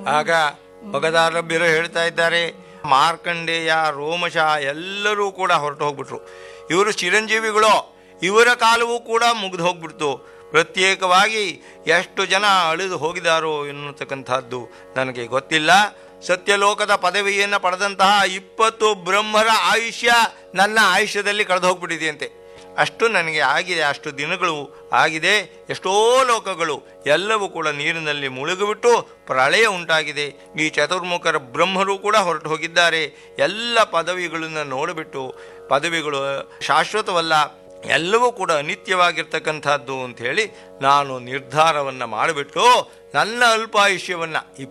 ಆಗ ಭಗದಾರಭ್ಯರು ಹೇಳ್ತಾ ಇದ್ದಾರೆ ಮಾರ್ಕಂಡೇಯ ರೋಮಶ ಎಲ್ಲರೂ ಕೂಡ ಹೊರಟು ಹೋಗ್ಬಿಟ್ರು ಇವರು ಚಿರಂಜೀವಿಗಳು ಇವರ ಕಾಲವೂ ಕೂಡ ಮುಗಿದು ಹೋಗ್ಬಿಡ್ತು ಪ್ರತ್ಯೇಕವಾಗಿ ಎಷ್ಟು ಜನ ಅಳಿದು ಹೋಗಿದಾರೋ ಎನ್ನುತಕ್ಕಂಥದ್ದು ನನಗೆ ಗೊತ್ತಿಲ್ಲ ಸತ್ಯಲೋಕದ ಪದವಿಯನ್ನು ಪಡೆದಂತಹ ಇಪ್ಪತ್ತು ಬ್ರಹ್ಮರ ಆಯುಷ್ಯ ನನ್ನ ಆಯುಷ್ಯದಲ್ಲಿ ಕಳೆದು ಹೋಗ್ಬಿಟ್ಟಿದೆಯಂತೆ ಅಷ್ಟು ನನಗೆ ಆಗಿದೆ ಅಷ್ಟು ದಿನಗಳು ಆಗಿದೆ ಎಷ್ಟೋ ಲೋಕಗಳು ಎಲ್ಲವೂ ಕೂಡ ನೀರಿನಲ್ಲಿ ಮುಳುಗಿಬಿಟ್ಟು ಪ್ರಳಯ ಉಂಟಾಗಿದೆ ಈ ಚತುರ್ಮುಖರ ಬ್ರಹ್ಮರು ಕೂಡ ಹೊರಟು ಹೋಗಿದ್ದಾರೆ ಎಲ್ಲ ಪದವಿಗಳನ್ನು ನೋಡಿಬಿಟ್ಟು ಪದವಿಗಳು ಶಾಶ್ವತವಲ್ಲ ಎಲ್ಲವೂ ಕೂಡ ಅನಿತ್ಯವಾಗಿರ್ತಕ್ಕಂಥದ್ದು ಅಂತ ಹೇಳಿ ನಾನು ನಿರ್ಧಾರವನ್ನು ಮಾಡಿಬಿಟ್ಟು ನನ್ನ ಅಲ್ಪಾಯುಷ್ಯವನ್ನು